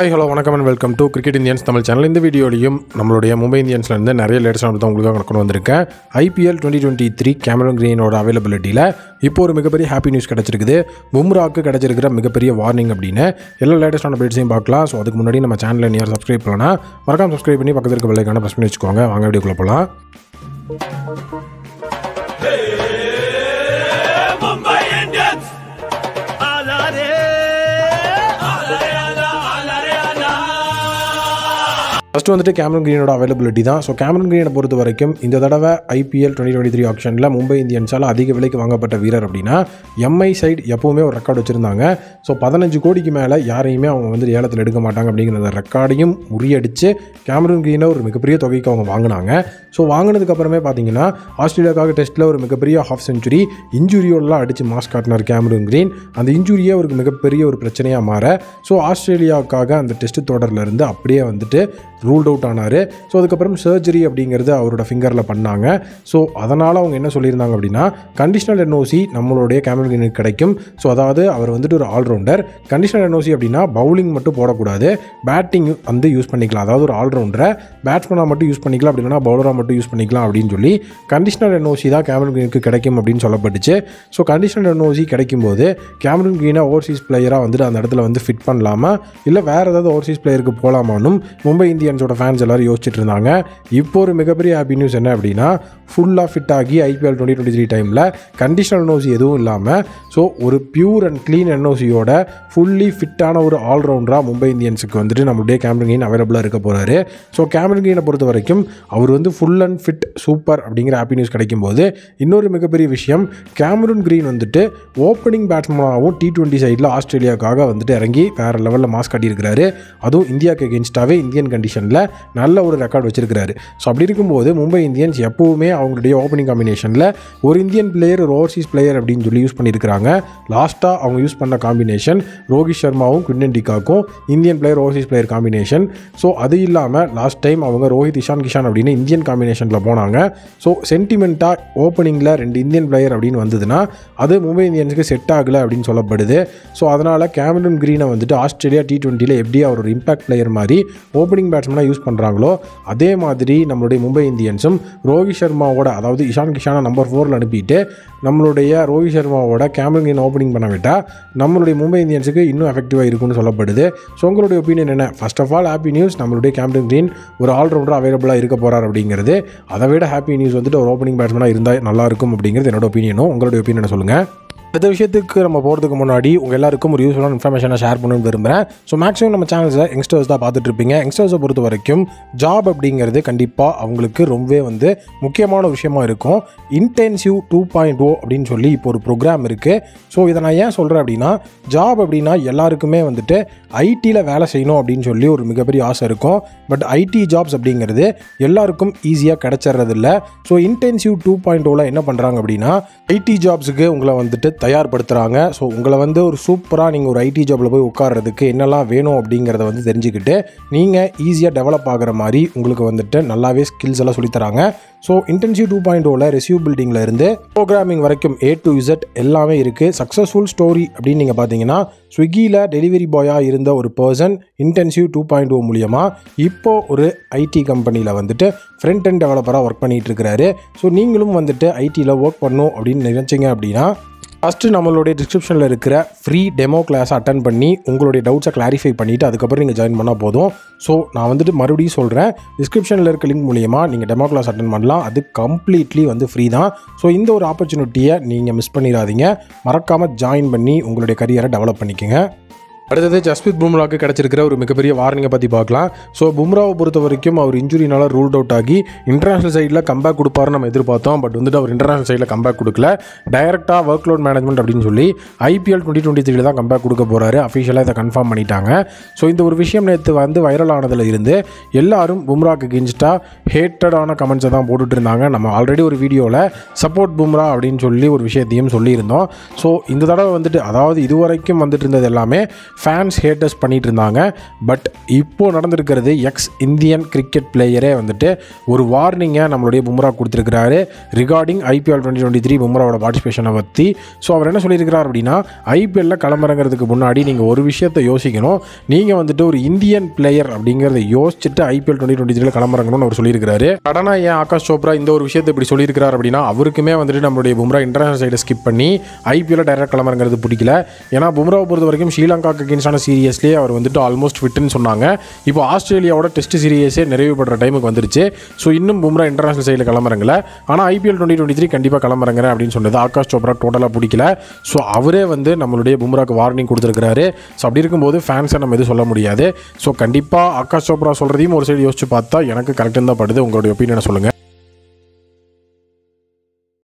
Hi hello வணக்கம் and welcome to cricket Indians Tamil channel இந்த வீடியோலையும் நம்மளுடைய மும்பை இந்தியன்ஸ்லேருந்து நிறைய லேட்டஸ்ட் தான் உங்களுக்காக கொண்டு வந்திருக்கேன் IPL twenty twenty three Cameron கிரீனோட அவைலபிலிட்டியில் இப்போ ஒரு மிகப்பெரிய ஹாப்பி நியூஸ் கிடச்சிருக்குது பும்ராவுக்கு கிடச்சிருக்கிற மிகப்பெரிய வார்னிங் அப்படின்னு எல்லா லேட்டஸ்டான அப்டேட்ஸையும் பார்க்கலாம் ஸோ அதுக்கு முன்னாடி நம்ம சேனலை நீர் சப்ஸ்கிரைப் பண்ணலாம் மறக்காம சப்ஸ்கிரைப் பண்ணி பக்கத்தில் இருக்க பெல்லைக்கான ப்ரெஸ் பண்ணி வச்சுக்கோங்க வாங்க வீடியோக்குள்ள போகலாம் Mumbai Indians! Ala re! Ala re ala, ala re ala! First வந்துட்டு கேமரன் கிரீனோட அவைலபிலிட்டி தான் ஸோ கேமரன் கிரீனை பொறுத்த வரைக்கும் இந்த தடவை ஐபிஎல் டுவெண்ட்டி டுவெண்ட்டி த்ரீ ஆப்ஷனில் மும்பை இந்தியன்ஸால் அதிக விலைக்கு வாங்கப்பட்ட வீரர் அப்படின்னா எம்ஐ சைடு எப்போவுமே ஒரு ரெக்கார்டு வச்சுருந்தாங்க ஸோ பதினஞ்சு கோடிக்கு மேலே யாரையுமே அவங்க வந்து ஏலத்தில் எடுக்க மாட்டாங்க அப்படிங்கிற அந்த ரெக்கார்டையும் முறியடித்து கேமரன் கிரீனை ஒரு மிகப்பெரிய தொகைக்கு அவங்க வாங்கினாங்க ஸோ வாங்கினதுக்கு அப்புறமே பார்த்தீங்கன்னா ஆஸ்திரேலியாவுக்காக டெஸ்ட்டில் ஒரு மிகப்பெரிய ஹாஃப் செஞ்சுரி இன்ஜுரியோடலாம் அடித்து மாஸ் காட்டினார் கேமரன் கிரீன் அந்த இன்ஜுரியே ஒரு மிகப்பெரிய ஒரு பிரச்சனையாக மாற ஸோ ஆஸ்திரேலியாவுக்காக அந்த டெஸ்ட் தொடரில் இருந்து அப்படியே வந்துட்டு ரூல்ட் அவுட் ஆனார் ஸோ அதுக்கப்புறம் சர்ஜரி அப்படிங்கிறது அவரோட ஃபிங்கரில் பண்ணாங்க ஸோ அதனால் அவங்க என்ன சொல்லியிருந்தாங்க அப்படின்னா கண்டிஷனல் என்ஓசி நம்மளுடைய கேமரன் கிடைக்கும் ஸோ அதாவது அவர் வந்துட்டு ஒரு ஆல்ரவுண்டர் கண்டிஷனல் என்ஓசி அப்படின்னா பவுலிங் மட்டும் போடக்கூடாது பேட்டிங் வந்து யூஸ் பண்ணிக்கலாம் அதாவது ஒரு ஆல்ரவுண்டரை பேட்ஸ்மனாக மட்டும் யூஸ் பண்ணிக்கலாம் அப்படி இல்லைனா பவுலராக மட்டும் யூஸ் பண்ணிக்கலாம் அப்படின்னு சொல்லி கண்டிஷனல் என்ஓசி தான் கேமரன் கிரீனுக்கு கிடைக்கும் அப்படின்னு சொல்லப்பட்டுச்சு ஸோ கண்டிஷனல் என்ஓசி கிடைக்கும்போது கேமரன் கிரீனை ஓவர்சீஸ் பிளேயராக வந்துட்டு அந்த இடத்துல வந்து ஃபிட் பண்ணலாமா இல்லை வேறு ஏதாவது ஓவர்சீஸ் பிளேயருக்கு போகலாமான்னு மும்பை இந்தியன்ஸோட ஃபேன்ஸ் எல்லாரும் யோசிச்சுட்டு இருந்தாங்க இப்போ ஒரு மிகப்பெரிய ஹாப்பி நியூஸ் என்ன அப்படின்னா ஃபுல்லாக ஃபிட் ஆகி ஐபிஎல் டுவெண்ட்டி டுவெண்ட்டி த்ரீ டைமில் கண்டிஷனல் என்ஓசி எதுவும் இல்லாமல் ஸோ ஒரு பியூர் அண்ட் க்ளீன் என்ஓசியோட ஃபுல்லி ஃபிட்டான ஒரு ஆல்ரவுண்டராக மும்பை இந்தியன்ஸுக்கு வந்துட்டு நம்மளுடைய கேமரன் கிரீன் அவைலபிளாக இருக்க போகிறாரு ஸோ கேமரன் கிரீனை பொறுத்த வரைக்கும் அவர் வந்து ஃபுல் அண்ட் ஃபிட் சூப்பர் அப்படிங்கிற ஹாப்பி நியூஸ் கிடைக்கும்போது இன்னொரு மிகப்பெரிய விஷயம் கேமரன் கிரீன் வந்துட்டு ஓப்பனிங் பேட்ஸ்மனாகவும் டி டுவெண்ட்டி சைடில் ஆஸ்திரேலியாவுக்காக வந்துட்டு இறங்கி வேறு லெவலில் மாஸ் காட்டியிருக்கிறாரு அதுவும் இந்தியாவுக்கு எகென்ஸ்டாகவே இந்தியன் கண்டிஷனில் நல்ல ஒரு ரெக்கார்ட் வச்சிருக்கிறாரு ஸோ அப்படி இருக்கும்போது மும்பை இந்தியன்ஸ் எப்போவுமே அவங்களுடைய ஓப்பனிங் காம்பினேஷனில் ஒரு இந்தியன் பிளேயர் ஒரு ஓவர்சீஸ் பிளேயர் அப்படின்னு சொல்லி யூஸ் பண்ணியிருக்கிறாங்க லாஸ்ட்டாக அவங்க யூஸ் பண்ண காம்பினேஷன் ரோஹித் சர்மாவும் குவிண்டன் டிகாக்கும் Indian player overseas player combination so அது இல்லாமல் லாஸ்ட் டைம் அவங்க ரோஹித் இஷான் கிஷான் அப்படின்னு இந்தியன் காம்பினேஷனில் போனாங்க ஸோ சென்டிமெண்ட்டாக ஓப்பனிங்கில் ரெண்டு இந்தியன் பிளேயர் அப்படின்னு வந்ததுன்னா அது மும்பை இந்தியன்ஸுக்கு செட் ஆகலை அப்படின்னு சொல்லப்படுது ஸோ அதனால் கேமரன் கிரீனை வந்துட்டு ஆஸ்திரேலியா டி டுவெண்ட்டியில் எப்படி அவர் ஒரு இம்பாக்ட் பிளேயர் மாதிரி ஓப்பனிங் பேட்ஸ்மனாக யூஸ் பண்ணுறாங்களோ அதே மாதிரி நம்மளுடைய மும்பை இந்தியன்ஸும் ரோஹித் சர்மாவோட அதாவது இஷான் கிஷானை நம்பர் ஃபோரில் அனுப்பிட்டு நம்மளுடைய ரோஹித் சர்மாவோட கேமரன் கிரீன் ஓப்பனிங் பண்ண விட்டால் நம்மளுடைய மும்பை இந்தியன்ஸுக்கு இன்னும் எஃபெக்டிவாக இருக்கும்னு சொல்லப்படுது ஸோ உங்களுடைய ஒப்பீனியன் என்ன first of all happy news நம்மளுடைய கேமரன் கிரீன் ஒரு ஆல்ரவுண்டர் அவைலபிளாக இருக்க போகிறார் அப்படிங்கிறது அதை விட ஹாப்பி நியூஸ் வந்துட்டு ஒரு ஓப்பனிங் பேட்ஸ்மனாக இருந்தால் நல்லா இருக்கும் அப்படிங்கிறது என்னோட ஒப்பீனியனும் உங்களுடைய ஒப்பீனியனை சொல்லுங்கள் இந்த விஷயத்துக்கு நம்ம போகிறதுக்கு முன்னாடி உங்கள் எல்லாருக்கும் ஒரு யூஸ்ஃபுல்லான இன்ஃபர்மேஷனை ஷேர் பண்ணணும்னு விரும்புகிறேன் ஸோ மேக்ஸிமம் நம்ம சேனல்ஸில் யங்ஸ்டர்ஸ் தான் பார்த்துட்டு இருப்பீங்க யங்ஸ்டர்ஸை பொறுத்த வரைக்கும் ஜாப் அப்படிங்கிறது கண்டிப்பாக அவங்களுக்கு ரொம்பவே வந்து முக்கியமான விஷயமா இருக்கும் இன்டென்சிவ் டூ பாயிண்ட் ஓ அப்படின்னு சொல்லி இப்போ ஒரு ப்ரோக்ராம் இருக்குது ஸோ இதை நான் ஏன் சொல்கிறேன் அப்படின்னா ஜாப் அப்படின்னா எல்லாருக்குமே வந்துட்டு ஐடியில் வேலை செய்யணும் அப்படின்னு சொல்லி ஒரு மிகப்பெரிய ஆசை இருக்கும் பட் ஐடி ஜாப்ஸ் அப்படிங்கிறது எல்லாருக்கும் ஈஸியாக கிடைச்சிட்றதில்ல ஸோ இன்டென்சிவ் டூ பாயிண்ட் ஓவில் என்ன பண்ணுறாங்க அப்படின்னா ஐடி ஜாப்ஸுக்கு உங்களை வந்துட்டு தயார்படுத்துகிறாங்க ஸோ உங்களை வந்து ஒரு சூப்பராக நீங்கள் ஒரு ஐடி ஜாபில் போய் உட்கார்றதுக்கு என்னெல்லாம் வேணும் அப்படிங்கிறத வந்து தெரிஞ்சுக்கிட்டு நீங்கள் ஈஸியாக டெவலப் ஆகிற மாதிரி உங்களுக்கு வந்துட்டு நல்லாவே ஸ்கில்ஸ் எல்லாம் சொல்லித்தராங்க ஸோ இன்டென்சிவ் டூ பாயிண்ட் ஓவில் ரெசியூ பில்டிங்கில் இருந்து ப்ரோக்ராமிங் வரைக்கும் ஏ டு இசட் எல்லாமே இருக்குது சக்ஸஸ்ஃபுல் ஸ்டோரி அப்படின்னு நீங்கள் பார்த்தீங்கன்னா ஸ்விக்கியில் டெலிவரி பாயாக இருந்த ஒரு person intensive two point O மூலியமாக இப்போ ஒரு ஐடி கம்பெனியில் வந்துட்டு ஃப்ரண்ட் அண்ட் டெவலப்பராக ஒர்க் பண்ணிட்டு இருக்கிறாரு ஸோ நீங்களும் வந்துட்டு ஐடியில் ஒர்க் பண்ணும் அப்படின்னு நினச்சிங்க அப்படின்னா ஃபஸ்ட்டு நம்மளுடைய டிஸ்கிரிப்ஷனில் இருக்கிற ஃப்ரீ டெமோ கிளாஸை அட்டன் பண்ணி உங்களுடைய டவுட்ஸை கிளாரிஃபை பண்ணிவிட்டு அதுக்கப்புறம் நீங்கள் ஜாயின் பண்ணால் போதும் ஸோ நான் வந்துட்டு மறுபடியும் சொல்கிறேன் டிஸ்கிரிப்ஷனில் இருக்க லிங்க் மூலியமாக நீங்கள் டெமோ கிளாஸ் அட்டன் பண்ணலாம் அது கம்ப்ளீட்லி வந்து ஃப்ரீ தான் ஸோ இந்த ஒரு ஆப்பர்ச்சுனிட்டியை நீங்கள் மிஸ் பண்ணிடாதீங்க மறக்காமல் ஜாயின் பண்ணி உங்களுடைய கரியரை டெவலப் பண்ணிக்கோங்க அடுத்தது ஜஸ்பித் பும்ராவுக்கு கிடச்சிருக்கிற ஒரு மிகப்பெரிய வார்னிங்கை பற்றி பார்க்கலாம் ஸோ பும்ராவை பொறுத்த வரைக்கும் அவர் இன்ஜுரினால ரூல்ட் அவுட் ஆகி இன்டர்நேஷனல் சைடில் கம்பேக் கொடுப்பாருன்னு நம்ம எதிர்பார்த்தோம் பட் வந்துட்டு அவர் இன்டர்நேஷனல் சைடில் கம்பேக் கொடுக்கல டைரெக்டாக ஒர்க் லோட் மேனேஜ்மெண்ட் அப்படின்னு சொல்லி ஐபிஎல் டுவெண்ட்டி டுவெண்ட்டி த்ரீல தான் கம்பேக் கொடுக்க போகிறாரு அஃபிஷியலாக இதை கன்ஃபார்ம் பண்ணிட்டாங்க ஸோ இந்த ஒரு விஷயம் நேற்று வந்து வைரல் ஆனதில் இருந்து எல்லாரும் பும்ராக்கு கெஞ்சிட்டா ஹேட்டடான கமெண்ட்ஸை தான் போட்டுட்டு இருந்தாங்க நம்ம ஆல்ரெடி ஒரு வீடியோவில் சப்போர்ட் பும்ரா அப்படின்னு சொல்லி ஒரு விஷயத்தையும் சொல்லியிருந்தோம் ஸோ இந்த தடவை வந்துட்டு அதாவது இதுவரைக்கும் வந்துட்டு இருந்தது எல்லாமே ஃபேன்ஸ் ஹேட்டர்ஸ் பண்ணிட்டு இருந்தாங்க பட் இப்போ நடந்திருக்கிறது எக்ஸ் இந்தியன் கிரிக்கெட் பிளேயரே வந்துட்டு ஒரு வார்னிங்கை நம்மளுடைய பும்ரா கொடுத்துருக்கிறாரு regarding IPL twenty twenty three பும்ராவோட பார்ட்டிசிபேஷனை பற்றி ஸோ அவர் என்ன சொல்லியிருக்கிறார் அப்படின்னா ஐபிஎல்ல களமிறங்கிறதுக்கு முன்னாடி நீங்கள் ஒரு விஷயத்தை யோசிக்கணும் நீங்கள் வந்துட்டு ஒரு இந்தியன் பிளேயர் அப்படிங்கிறத யோசிச்சுட்டு ஐபிஎல் டுவெண்ட்டி டுவெண்ட்டி த்ரீல களமிறங்கணும்னு அவர் சொல்லியிருக்காரு கடனா ஏன் ஆகாஷ் சோப்ரா இந்த ஒரு விஷயத்தை இப்படி சொல்லியிருக்கிறார் அப்படின்னா அவருக்குமே வந்துட்டு நம்மளுடைய பும்ரா இன்டர்நேஷனல் சைடை ஸ்கிப் பண்ணி ஐபிஎல்ல டைரக்ட் களமிறங்கிறது பிடிக்கல ஏன்னா பும்ராவை பொறுத்த வரைக்கும் ஸ்ரீலங்காக்கு அகேன்ஸ்டான சீரியஸ்லேயே அவர் வந்துட்டு ஆல்மோஸ்ட் ஃபிட்னு சொன்னாங்க இப்போ ஆஸ்திரேலியாவோட டெஸ்ட் சீரியஸே நிறைவு பெற்ற டைமுக்கு வந்துருச்சு ஸோ இன்னும் பும்ரா இன்டர்நேஷனல் சைடில் கிளம்புறங்கள ஆனால் ஐபிஎல் டுவெண்ட்டி டுவெண்ட்டி த்ரீ கண்டிப்பாக கிளம்புறங்க அப்படின்னு சொன்னது ஆகாஷ் சோப்ரா டோட்டலாக பிடிக்கல ஸோ அவரே வந்து நம்மளுடைய பும்ராக்கு வார்னிங் கொடுத்துருக்காரு ஸோ அப்படி இருக்கும்போது ஃபேன்ஸை நம்ம எதுவும் சொல்ல முடியாது ஸோ கண்டிப்பாக ஆகாஷ் சோப்ரா சொல்கிறதையும் ஒரு சைடு யோசிச்சு பார்த்தா எனக்கு கரெக்டாக தான் படுது உங்களுடைய ஒப்பீனியனை சொல்லுங்கள்